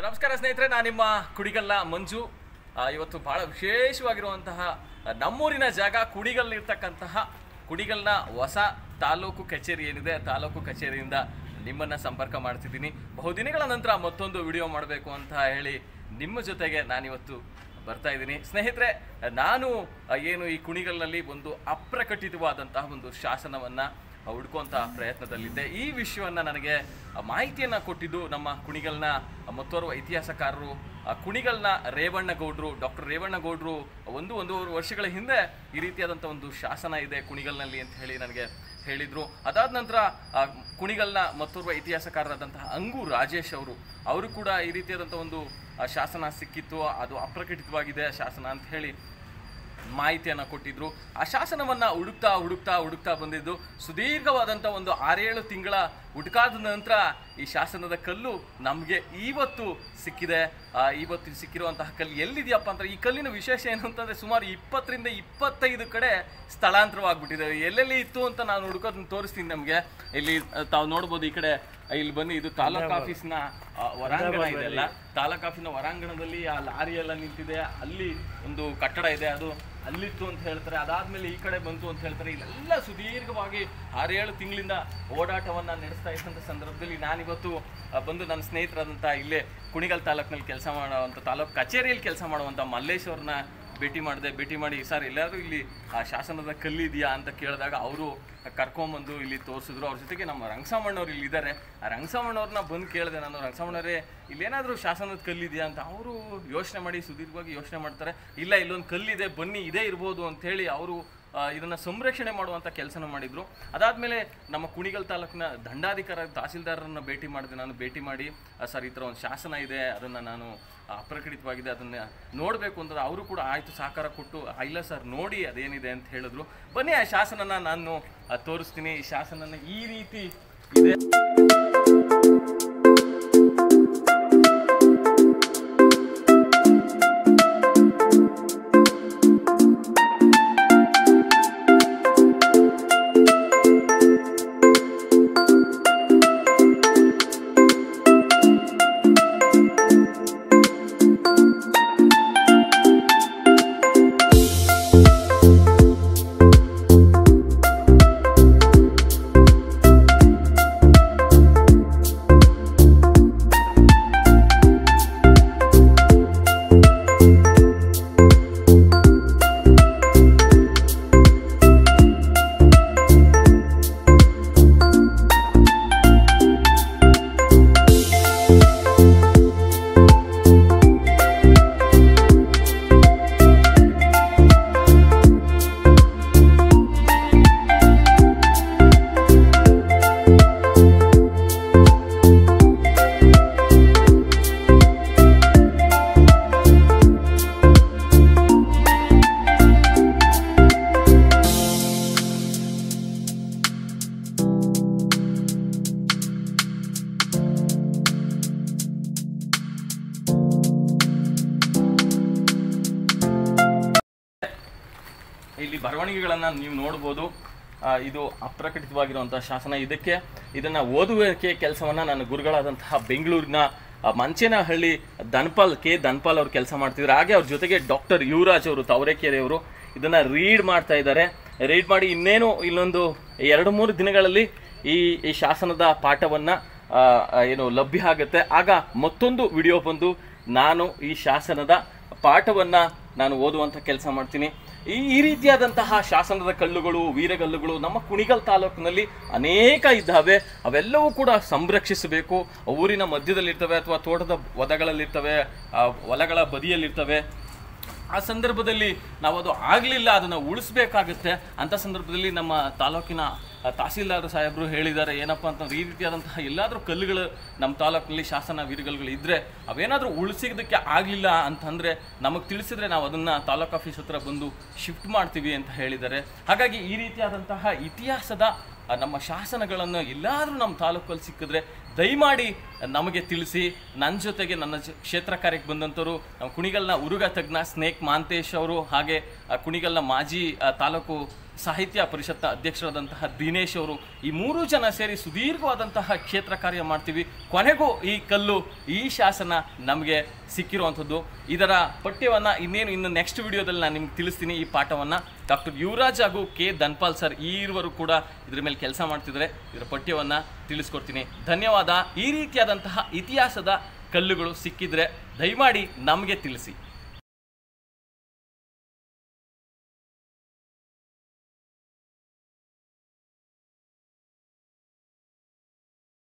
ನಮಸ್ಕಾರ ಸ್ನೇಹಿತರೆ ನಾನು ನಿಮ್ಮ ಕುಡಿಗಲ್ಲ ಮಂಜು ಆ, ಇವತ್ತು ಬಹಳ ವಿಶೇಷವಾಗಿರುವಂತಹ ಆ, ನಮ್ಮೂರಿನ ಜಾಗ ಕುಡಿಗಲ್ಲಿರ್ತಕ್ಕಂತಹ ಕುಡಿಗಲ್ನ ಹೊಸ ತಾಲೂಕು ಕಚೇರಿ ಏನಿದೆ ತಾಲೂಕು ಕಚೇರಿಯಿಂದ ನಿಮ್ಮನ್ನ ಸಂಪರ್ಕ ಮಾಡ್ತಿದ್ದೀನಿ ಬಹುದಿನಗಳ ನಂತರ ಮತ್ತೊಂದು ವಿಡಿಯೋ ಮಾಡಬೇಕು ಅಂತ ಹೇಳಿ ನಿಮ್ಮ ಜೊತೆಗೆ ನಾನಿವತ್ತು ಬರ್ತಾ ಇದ್ದೀನಿ ಸ್ನೇಹಿತರೆ ನಾನು ಆ, ಏನು ಈ ಕುಣಿಗಲ್ನಲ್ಲಿ ಒಂದು ಅಪ್ರಕಟಿತವಾದಂತಹ ಒಂದು ಶಾಸನವನ್ನ ಹುಡ್ಕುವಂತ ಪ್ರಯತ್ನದಲ್ಲಿದ್ದೆ ಈ ವಿಷಯವನ್ನ ನನಗೆ ಆ, ಮಾಹಿತಿಯನ್ನ ಕೊಟ್ಟಿದ್ದು ನಮ್ಮ ಕುಣಿಗಲ್ನ ಮತ್ತೋರ್ವ ಇತಿಹಾಸಕಾರರು ಆ, ಕುಣಿಗಲ್ನ ರೇವಣ್ಣಗೌಡ್ರು ಡಾಕ್ಟರ್ ರೇವಣ್ಣಗೌಡ್ರು ಒಂದು ಒಂದೂವರೆ ವರ್ಷಗಳ ಹಿಂದೆ ಈ ರೀತಿಯಾದಂಥ ಒಂದು ಶಾಸನ ಇದೆ ಕುಣಿಗಲ್ನಲ್ಲಿ ಅಂತ ಹೇಳಿ ನನಗೆ ಹೇಳಿದ್ರು ಅದಾದ ನಂತರ ಆ, ಕುಣಿಗಲ್ನ ಮತ್ತೋರ್ವ ಇತಿಹಾಸಕಾರರಾದಂತಹ ಅಂಗು ರಾಜೇಶ್ ಅವರು ಅವರು ಕೂಡ ಈ ರೀತಿಯಾದಂಥ ಒಂದು ಆ, ಶಾಸನ ಸಿಕ್ಕಿತ್ತು ಅದು ಅಪ್ರಕಟಿತವಾಗಿದೆ ಆ ಶಾಸನ ಅಂತ ಹೇಳಿ ಮಾಹಿತಿಯನ್ನು ಕೊಟ್ಟಿದ್ರು ಆ ಶಾಸನವನ್ನ ಹುಡುಕ್ತಾ ಹುಡುಕ್ತಾ ಹುಡುಕ್ತಾ ಬಂದಿದ್ದು ಸುದೀರ್ಘವಾದಂಥ ಒಂದು ಆರೇಳು ತಿಂಗಳ ಹುಡುಕಾದ ನಂತರ ಈ ಶಾಸನದ ಕಲ್ಲು ನಮಗೆ ಇವತ್ತು ಸಿಕ್ಕಿದೆ ಆ, ಇವತ್ತು ಸಿಕ್ಕಿರುವಂತಹ ಕಲ್ಲು ಎಲ್ಲಿದೆಯಪ್ಪ ಅಂದ್ರೆ ಈ ಕಲ್ಲಿನ ವಿಶೇಷ ಏನು ಅಂತಂದ್ರೆ ಸುಮಾರು ಇಪ್ಪತ್ತರಿಂದ ಇಪ್ಪತ್ತೈದು ಕಡೆ ಸ್ಥಳಾಂತರವಾಗ್ಬಿಟ್ಟಿದೆ ಎಲ್ಲೆಲ್ಲಿ ಇತ್ತು ಅಂತ ನಾನು ಹುಡುಕೋದನ್ನ ತೋರಿಸ್ತೀನಿ ನಮಗೆ ಇಲ್ಲಿ ಆ, ತಾವು ನೋಡ್ಬೋದು ಈ ಕಡೆ ಇಲ್ಲಿ ಬನ್ನಿ ಇದು ತಾಲೂಕ್ ಆಫೀಸ್ನ ಆ, ಹೊರಾಂಗಣ ಇದೆಲ್ಲ ತಾಲೂಕ್ ಆಫೀಸ್ನ ಹೊರಾಂಗಣದಲ್ಲಿ ಆ ಲಾರಿ ಎಲ್ಲ ನಿಂತಿದೆ ಅಲ್ಲಿ ಒಂದು ಕಟ್ಟಡ ಇದೆ ಅದು ಅಲ್ಲಿತ್ತು ಅಂತ ಹೇಳ್ತಾರೆ ಅದಾದ್ಮೇಲೆ ಈ ಕಡೆ ಬಂತು ಅಂತ ಹೇಳ್ತಾರೆ ಇಲ್ಲೆಲ್ಲ ಸುದೀರ್ಘವಾಗಿ ಆರೇಳು ತಿಂಗಳಿಂದ ಓಡಾಟವನ್ನ ನಡೆಸ್ತಾ ಇದ್ದಂಥ ಸಂದರ್ಭದಲ್ಲಿ ನಾನಿವತ್ತು ಆ, ಬಂದು ನನ್ನ ಸ್ನೇಹಿತರಾದಂಥ ಇಲ್ಲೇ ಕುಣಿಗಲ್ ತಾಲೂಕಿನಲ್ಲಿ ಕೆಲಸ ಮಾಡುವಂಥ ತಾಲೂಕು ಕಚೇರಿಯಲ್ಲಿ ಕೆಲಸ ಮಾಡುವಂಥ ಮಲ್ಲೇಶ್ ಅವ್ರನ್ನ ಭೇಟಿ ಮಾಡಿದೆ ಭೇಟಿ ಮಾಡಿ ಸರ್ ಎಲ್ಲಾದ್ರೂ ಇಲ್ಲಿ ಆ ಶಾಸನದ ಕಲ್ಲಿದೆಯಾ ಅಂತ ಕೇಳಿದಾಗ ಅವರು ಕರ್ಕೊಂಬಂದು ಇಲ್ಲಿ ತೋರಿಸಿದ್ರು ಅವ್ರ ಜೊತೆಗೆ ನಮ್ಮ ರಂಗಸಾಮಣ್ಣವ್ರು ಇಲ್ಲಿ ಇದ್ದಾರೆ ಆ ರಂಗಸಾಮಣ್ಣವ್ರನ್ನ ಬಂದು ಕೇಳಿದೆ ನಾನು ರಂಗಸಾಮಣ್ಣವರೇ ಇಲ್ಲೇನಾದರೂ ಶಾಸನದ ಕಲ್ಲಿದೆಯಾ ಅಂತ ಅವರು ಯೋಚನೆ ಮಾಡಿ ಸುದೀರ್ಘವಾಗಿ ಯೋಚನೆ ಮಾಡ್ತಾರೆ ಇಲ್ಲ ಇಲ್ಲೊಂದು ಕಲ್ಲಿದೆ ಬನ್ನಿ ಇದೇ ಇರ್ಬೋದು ಅಂತ ಹೇಳಿ ಅವರು ಆ, ಇದನ್ನ ಸಂರಕ್ಷಣೆ ಮಾಡುವಂತ ಕೆಲಸನ ಮಾಡಿದ್ರು ಅದಾದ್ಮೇಲೆ ನಮ್ಮ ಕುಣಿಗಲ್ ತಾಲೂಕಿನ ದಂಡಾಧಿಕಾರಿ ತಹಸೀಲ್ದಾರರನ್ನ ಭೇಟಿ ಮಾಡಿದೆ ನಾನು ಭೇಟಿ ಮಾಡಿ ಆ, ಸರ್ ಈ ಥರ ಒಂದು ಶಾಸನ ಇದೆ ಅದನ್ನ ನಾನು ಅಪ್ರಕಟಿತವಾಗಿದೆ ಅದನ್ನ ನೋಡಬೇಕು ಅಂತ ಅವರು ಕೂಡ ಆಯ್ತು ಸಹಕಾರ ಕೊಟ್ಟು "ಆ, ಇಲ್ಲ ಸರ್ ನೋಡಿ ಅದೇನಿದೆ ಅಂತ ಹೇಳಿದ್ರು ಬನ್ನಿ ಆ ಶಾಸನನ ನಾನು ಆ, ತೋರಿಸ್ತೀನಿ ಈ ಶಾಸನನ ಈ ರೀತಿ ಇದೆ ಇಲ್ಲಿ ಬರವಣಿಗೆಗಳನ್ನು ನೀವು ನೋಡ್ಬೋದು ಆ, ಇದು ಅಪ್ರಕಟಿತವಾಗಿರುವಂತಹ ಶಾಸನ ಇದಕ್ಕೆ ಇದನ್ನ ಓದುವಿಕೆ ಕೆಲಸವನ್ನ ನಾನು ಗುರುಗಳಾದಂತಹ ಬೆಂಗಳೂರಿನ ಆ, ಮಂಚೇನಹಳ್ಳಿ ದನ್ಪಾಲ್ ಕೆ ದನ್ಪಾಲ್ ಅವರು ಕೆಲಸ ಮಾಡ್ತಿದ್ರು ಹಾಗೆ ಅವ್ರ ಜೊತೆಗೆ ಡಾಕ್ಟರ್ ಯುವರಾಜ್ ಅವರು ತವರೇಕೆರೆ ಅವರು ಇದನ್ನ ರೀಡ್ ಮಾಡ್ತಾ ಇದ್ದಾರೆ ರೀಡ್ ಮಾಡಿ ಇನ್ನೇನು ಇಲ್ಲೊಂದು ಎರಡು ಮೂರು ದಿನಗಳಲ್ಲಿ ಈ ಈ ಶಾಸನದ ಪಾಠವನ್ನ ಆ, ಆ, ಏನು ಲಭ್ಯ ಆಗುತ್ತೆ ಆಗ ಮತ್ತೊಂದು ವಿಡಿಯೋ ಬಂದು ನಾನು ಈ ಶಾಸನದ ಪಾಠವನ್ನ ನಾನು ಓದುವಂತ ಕೆಲಸ ಮಾಡ್ತೀನಿ ಈ ಈ ರೀತಿಯಾದಂತಹ ಶಾಸನದ ಕಲ್ಲುಗಳು ವೀರಗಲ್ಲುಗಳು ನಮ್ಮ ಕುಣಿಗಲ್ ತಾಲೂಕಿನಲ್ಲಿ ಅನೇಕ ಇದ್ದಾವೆ ಅವೆಲ್ಲವೂ ಕೂಡ ಸಂರಕ್ಷಿಸಬೇಕು ಊರಿನ ಮಧ್ಯದಲ್ಲಿರ್ತವೆ ಅಥವಾ ತೋಟದ ಹೊದಗಳಲ್ಲಿರ್ತವೆ ಆ ಹೊಲಗಳ ಬದಿಯಲ್ಲಿರ್ತವೆ ಆ ಸಂದರ್ಭದಲ್ಲಿ ನಾವು ಅದು ಆಗಲಿಲ್ಲ ಅದನ್ನು ಉಳಿಸ್ಬೇಕಾಗುತ್ತೆ ಅಂಥ ಸಂದರ್ಭದಲ್ಲಿ ನಮ್ಮ ತಾಲೂಕಿನ ಆ, ತಹಸೀಲ್ದಾರ್ ಸಾಹೇಬರು ಹೇಳಿದ್ದಾರೆ ಏನಪ್ಪ ಅಂತಂದ್ರೆ ಈ ರೀತಿಯಾದಂತಹ ಎಲ್ಲಾದರೂ ಕಲ್ಲುಗಳು ನಮ್ಮ ತಾಲೂಕಿನಲ್ಲಿ ಶಾಸನ ವೀರಗಲ್ಲುಗಳು ಇದ್ದರೆ ಅವೇನಾದರೂ ಉಳಿಸಿದ್ದಕ್ಕೆ ಆಗಲಿಲ್ಲ ಅಂತಂದರೆ ನಮಗೆ ತಿಳಿಸಿದ್ರೆ ನಾವು ಅದನ್ನು ತಾಲೂಕು ಆಫೀಸ್ ಹತ್ರ ಬಂದು ಶಿಫ್ಟ್ ಮಾಡ್ತೀವಿ ಅಂತ ಹೇಳಿದ್ದಾರೆ ಹಾಗಾಗಿ ಈ ರೀತಿಯಾದಂತಹ ಇತಿಹಾಸದ ಆ, ನಮ್ಮ ಶಾಸನಗಳನ್ನು ಎಲ್ಲಾದರೂ ನಮ್ಮ ತಾಲೂಕಲ್ಲಿ ಸಿಕ್ಕಿದ್ರೆ ದಯಮಾಡಿ ನಮಗೆ ತಿಳಿಸಿ ನನ್ನ ಜೊತೆಗೆ ನನ್ನ ಜ- ಕ್ಷೇತ್ರ ಕಾರ್ಯಕ್ಕೆ ಬಂದಂಥವ್ರು ನಮ್ಮ ಕುಣಿಗಲ್ನ ಉರುಗ ತಜ್ಞ ಸ್ನೇಕ್ ಮಾಂತೇಶ್ ಅವರು ಹಾಗೆ ಆ, ಕುಣಿಗಲ್ನ ಮಾಜಿ ಆ, ತಾಲೂಕು ಸಾಹಿತ್ಯ ಪರಿಷತ್ನ ಅಧ್ಯಕ್ಷರಾದಂತಹ ದಿನೇಶ್ ಅವರು ಈ ಮೂರು ಜನ ಸೇರಿ ಸುದೀರ್ಘವಾದಂತಹ ಕ್ಷೇತ್ರ ಕಾರ್ಯ ಮಾಡ್ತೀವಿ ಕೊನೆಗೂ ಈ ಕಲ್ಲು ಈ ಶಾಸನ ನಮಗೆ ಸಿಕ್ಕಿರುವಂಥದ್ದು ಇದರ ಪಠ್ಯವನ್ನು ಇನ್ನೇನು ಇನ್ನು ನೆಕ್ಸ್ಟ್ ವಿಡಿಯೋದಲ್ಲಿ ನಾನು ನಿಮ್ಗೆ ತಿಳಿಸ್ತೀನಿ ಈ ಪಾಠವನ್ನು ಡಾಕ್ಟರ್ ಯುವರಾಜ್ ಹಾಗೂ ಕೆ ಧನ್ಪಾಲ್ ಸರ್ ಈ ಇರುವರು ಕೂಡ ಇದ್ರ ಮೇಲೆ ಕೆಲಸ ಮಾಡ್ತಿದ್ದಾರೆ ಇದರ ಪಠ್ಯವನ್ನು ತಿಳಿಸ್ಕೊಡ್ತೀನಿ ಧನ್ಯವಾದ ಈ ರೀತಿಯಾದಂತಹ ಇತಿಹಾಸದ ಕಲ್ಲುಗಳು ಸಿಕ್ಕಿದ್ರೆ ದಯಮಾಡಿ ನಮಗೆ ತಿಳಿಸಿ